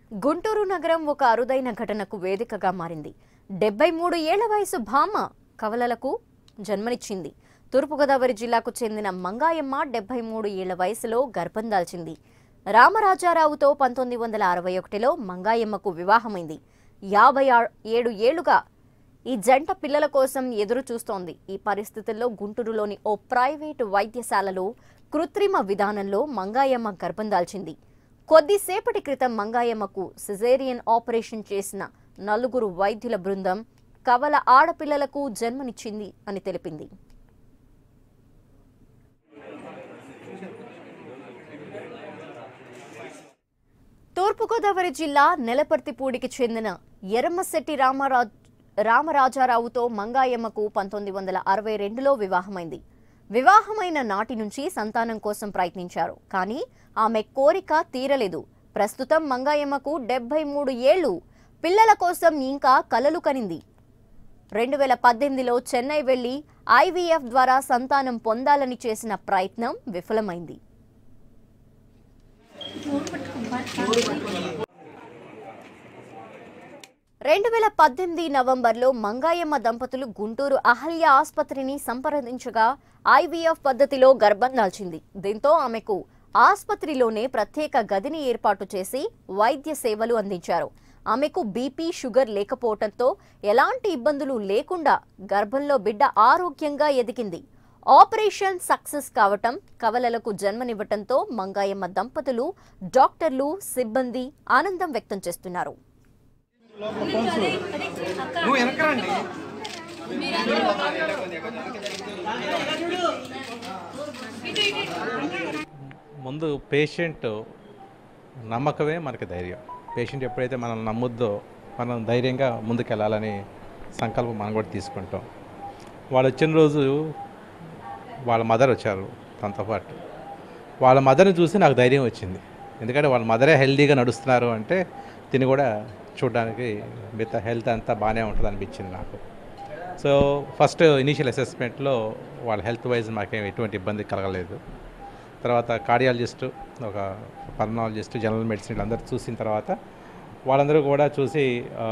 గుంటూరు నగరం ఒక అరుదైన ఘటనకు వేదికగా మారింది డెబ్బై మూడు ఏళ్ల వయసు భామ కవలలకు జన్మనిచ్చింది తూర్పుగోదావరి జిల్లాకు చెందిన మంగాయమ్మ డెబ్బై మూడు ఏళ్ల వయసులో గర్భం దాల్చింది రామరాజారావుతో పంతొమ్మిది వందల అరవై ఒకటిలో మంగాయమ్మకు వివాహమైంది యాభై ఆ- ఏడు ఏళ్లుగా ఈ జంట పిల్లల కోసం ఎదురు చూస్తోంది ఈ పరిస్థితుల్లో గుంటూరులోని ఓ ప్రైవేటు వైద్యశాలలో కృత్రిమ విధానంలో మంగాయమ్మ గర్భం దాల్చింది కొద్దిసేపటి క్రితం మంగాయమ్మకు సిజేరియన్ ఆపరేషన్ చేసిన నలుగురు వైద్యుల బృందం కవల ఆడపిల్లలకు జన్మనిచ్చింది అని తెలిపింది తూర్పుగోదావరి జిల్లా నెలపర్తిపూడికి చెందిన ఎర్రమ్మశెట్టి రామరాజ్ రామరాజారావుతో మంగాయమ్మకు పంతొమ్మిది వందల అరవై రెండులో వివాహమైంది వివాహమైన నాటి నుంచి సంతానం కోసం ప్రయత్నించారు కానీ ఆమె కోరిక తీరలేదు ప్రస్తుతం మంగాయమ్మకు డెబ్బై మూడు ఏళ్లు పిల్లల కోసం ఇంకా కలలు కనింది రెండు వేల పద్దెనిమిదిలో చెన్నై వెళ్లి ఐవీఎఫ్ ద్వారా సంతానం పొందాలని చేసిన ప్రయత్నం విఫలమైంది రెండు వేల పద్దెనిమిది నవంబర్లో మంగాయమ్మ దంపతులు గుంటూరు అహల్య ఆసుపత్రిని సంప్రదించగా ఐవీఎఫ్ పద్ధతిలో గర్భం దాల్చింది దీంతో ఆమెకు ఆసుపత్రిలోనే ప్రత్యేక గదిని ఏర్పాటు చేసి వైద్య సేవలు అందించారు ఆమెకు బీపీ షుగర్ లేకపోవడంతో ఎలాంటి ఇబ్బందులు లేకుండా గర్భంలో బిడ్డ ఆరోగ్యంగా ఎదిగింది ఆపరేషన్ సక్సెస్ కావటం కవలలకు జన్మనివ్వటంతో మంగాయమ్మ దంపతులు డాక్టర్లు సిబ్బంది ఆనందం వ్యక్తం చేస్తున్నారు నువ్వు వెనకరండి ముందు పేషెంట్ నమ్మకమే మనకి ధైర్యం పేషెంట్ ఎప్పుడైతే మనం నమ్ముద్దో మనం ధైర్యంగా ముందుకెళ్ళాలని సంకల్పం మనం కూడా తీసుకుంటాం వాళ్ళు వచ్చిన రోజు వాళ్ళ మదర్ వచ్చారు తనతో పాటు వాళ్ళ మదర్ని చూసి నాకు ధైర్యం వచ్చింది ఎందుకంటే వాళ్ళ మదరే హెల్తీగా నడుస్తున్నారు అంటే తిని కూడా చూడడానికి మిగతా హెల్త్ అంతా బాగానే ఉంటుంది అనిపించింది నాకు సో ఫస్ట్ ఇనీషియల్ అసెస్మెంట్లో వాళ్ళ హెల్త్ వైజ్ మాకేం ఎటువంటి ఇబ్బంది కలగలేదు తర్వాత కార్డియాలజిస్ట్ ఒక పర్నాలజిస్ట్ జనరల్ మెడిసిన్ వీళ్ళందరూ చూసిన తర్వాత వాళ్ళందరూ కూడా చూసి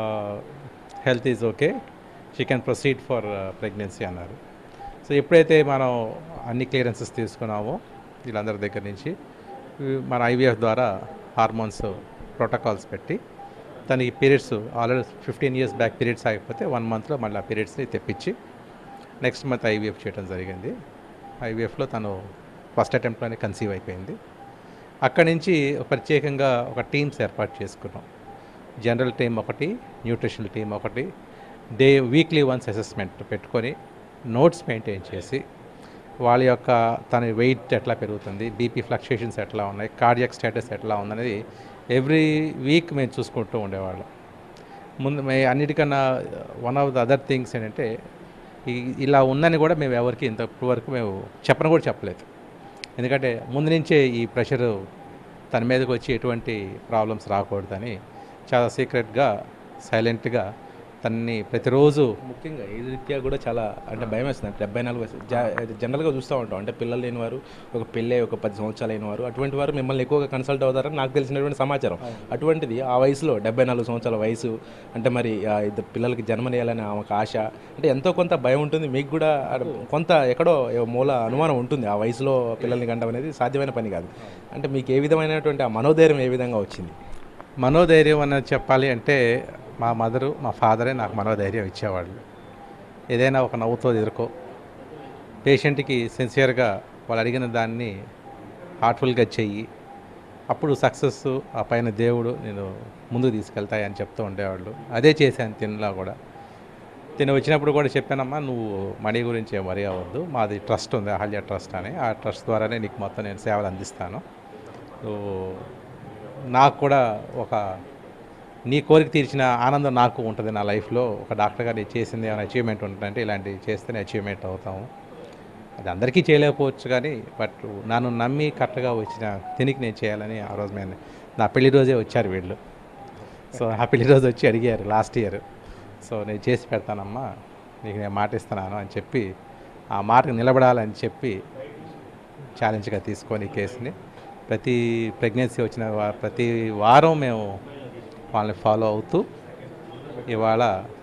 health is okay she can proceed for pregnancy అన్నారు సో ఎప్పుడైతే మనం అన్ని క్లియరెన్సెస్ తీసుకున్నామో వీళ్ళందరి దగ్గర నుంచి ఈ మన ఐవీఎఫ్ ద్వారా హార్మోన్స్ ప్రోటోకాల్స్ పెట్టి తనకి periods already fifteen years back periods ఆగిపోతే వన్ మంత్లో మళ్ళీ ఆ పీరియడ్స్ని తెప్పించి నెక్స్ట్ మంత్ ఐవీఎఫ్ చేయడం జరిగింది ఐవీఎఫ్లో తను ఫస్ట్ అటెంప్ట్లోనే కన్సీవ్ అయిపోయింది అక్కడి నుంచి ప్రత్యేకంగా ఒక టీమ్స్ ఏర్పాటు చేసుకున్నాం జనరల్ టీం ఒకటి న్యూట్రిషనల్ టీం ఒకటి డే వీక్లీ వన్స్ అసెస్మెంట్ పెట్టుకొని నోట్స్ మెయింటైన్ చేసి వాళ్ళ యొక్క తన వెయిట్ ఎట్లా పెరుగుతుంది బీపీ ఫ్లక్చుయేషన్స్ ఎట్లా ఉన్నాయి కార్డియక్ స్టేటస్ ఎట్లా ఉందనేది ఎవ్రీ వీక్ మేము చూసుకుంటూ ఉండేవాళ్ళం ముందు మే అన్నిటికన్నా one of the other things ఏంటంటే ఈ- ఇలా ఉందని కూడా మేము ఎవరికి ఇంతప్పటి వరకు మేము చెప్పను కూడా చెప్పలేదు ఎందుకంటే ముందు నుంచే ఈ ప్రెషర్ తన మీదకి వచ్చి ఎటువంటి ప్రాబ్లమ్స్ రాకూడదని చాలా సీక్రెట్గా సైలెంట్గా తన్ని ప్రతిరోజు ముఖ్యంగా ఈ రీత్యా కూడా చాలా అంటే భయం వేస్తుంది అంటే డెబ్బై నాలుగు వయసు జా- జనరల్గా చూస్తూ ఉంటాం అంటే పిల్లలు లేని వారు ఒక పెళ్ళే ఒక పది సంవత్సరాలు అయిన వారు అటువంటి వారు మిమ్మల్ని ఎక్కువగా కన్సల్ట్ అవుతారని నాకు తెలిసినటువంటి సమాచారం అటువంటిది ఆ వయసులో డెబ్బై నాలుగు సంవత్సరాల వయసు అంటే మరి ఆ ఇద్దరు పిల్లలకి జన్మనియాలని ఆమెకు ఆశ అంటే ఎంతో కొంత భయం ఉంటుంది మీకు కూడా అడ- కొంత ఎక్కడో ఏ మూల అనుమానం ఉంటుంది ఆ వయసులో పిల్లల్ని కండం అనేది సాధ్యమైన పని కాదు అంటే మీకు ఏ విధమైనటువంటి ఆ మనోధైర్యం ఏ విధంగా వచ్చింది మనోధైర్యం అన్నది చెప్పాలి అంటే మా మదరు మా ఫాదరే నాకు మనోధైర్యం ఇచ్చేవాళ్ళు ఏదైనా ఒక నవ్వుతో ఎదుర్కో పేషెంట్కి సిన్సియర్గా వాళ్ళు అడిగిన దాన్ని హార్ట్ఫుల్గా చెయ్యి అప్పుడు సక్సెస్ ఆ పైన దేవుడు నేను ముందుకు తీసుకెళ్తాయని చెప్తూ ఉండేవాళ్ళు అదే చేశాను తినలా కూడా తిని వచ్చినప్పుడు కూడా చెప్పానమ్మా నువ్వు మనీ గురించి ఏం వరి అవ్వద్దు మాది ట్రస్ట్ ఉంది అహల్య ట్రస్ట్ అని ఆ ట్రస్ట్ ద్వారానే నీకు మొత్తం నేను సేవలు అందిస్తాను నువ్వు నాకు కూడా ఒక నీ కోరిక తీర్చిన ఆనందం నాకు ఉంటుంది నా లైఫ్లో ఒక డాక్టర్గా నేను చేసింది ఏమైనా అచీవ్మెంట్ ఉంటుందంటే ఇలాంటివి చేస్తేనే అచీవ్మెంట్ అవుతాము అది అందరికీ చేయలేకపోవచ్చు కానీ బట్ నన్ను నమ్మి కరెక్ట్గా వచ్చిన తినికి నేను చేయాలని ఆ రోజు నేను నా పెళ్లి రోజే వచ్చారు వీళ్ళు సో ఆ పెళ్లి రోజు వచ్చి అడిగారు లాస్ట్ ఇయర్ సో నేను చేసి పెడతానమ్మా నీకు నేను మాట ఇస్తున్నాను అని చెప్పి ఆ మాటకు నిలబడాలని చెప్పి ఛాలెంజ్గా తీసుకొని ఈ కేసుని ప్రతి ప్రెగ్నెన్సీ వచ్చిన వా- ప్రతి వారం మేము వాళ్ళని ఫాలో అవుతూ ఇవాళ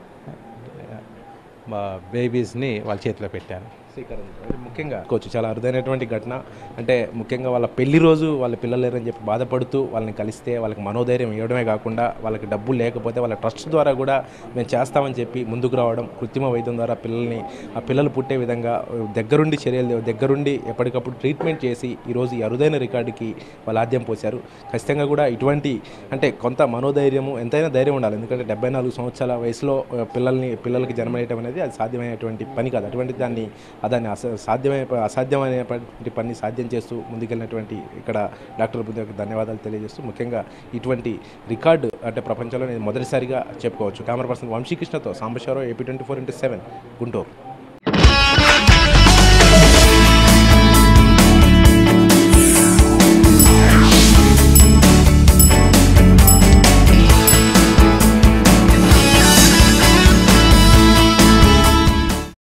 మా బేబీస్ని వాళ్ళ చేతిలో పెట్టాను శ్రీకరణ్ అంటే ముఖ్యంగా కోచ్ చాలా అరుదైనటువంటి ఘటన అంటే ముఖ్యంగా వాళ్ళ పెళ్లి రోజు వాళ్ళ పిల్లలు లేరని చెప్పి బాధపడుతూ వాళ్ళని కలిస్తే వాళ్ళకి మనోధైర్యం ఇవ్వడమే కాకుండా వాళ్ళకి డబ్బులు లేకపోతే వాళ్ళ ట్రస్ట్ ద్వారా కూడా మేము చేస్తామని చెప్పి ముందుకు రావడం కృత్రిమ వైద్యం ద్వారా పిల్లల్ని ఆ పిల్లలు పుట్టే విధంగా దగ్గరుండి చర్యలు దగ్గరుండి ఎప్పటికప్పుడు ట్రీట్మెంట్ చేసి ఈరోజు ఈ అరుదైన రికార్డుకి వాళ్ళు ఆద్యం పోశారు ఖచ్చితంగా కూడా ఇటువంటి అంటే కొంత మనోధైర్యము ఎంతైనా ధైర్యం ఉండాలి ఎందుకంటే డెబ్బై నాలుగు సంవత్సరాల వయసులో ఆ, పిల్లల్ని పిల్లలకి జన్మనేయటం అనేది అది సాధ్యమైనటువంటి పని కాదు అటువంటి దాన్ని ఆ దాన్ని అస సాధ్యమైన అసాధ్యమైనటువంటి పని సాధ్యం చేస్తూ ముందుకెళ్ళినటువంటి ఇక్కడ డాక్టర్ బృందానికి ధన్యవాదాలు తెలియజేస్తూ ముఖ్యంగా ఇటువంటి రికార్డు అంటే ప్రపంచంలో నేను మొదటిసారిగా చెప్పుకోవచ్చు కెమెరా పర్సన్ వంశీకృష్ణతో Sambasivarao AP twenty four into seven Guntur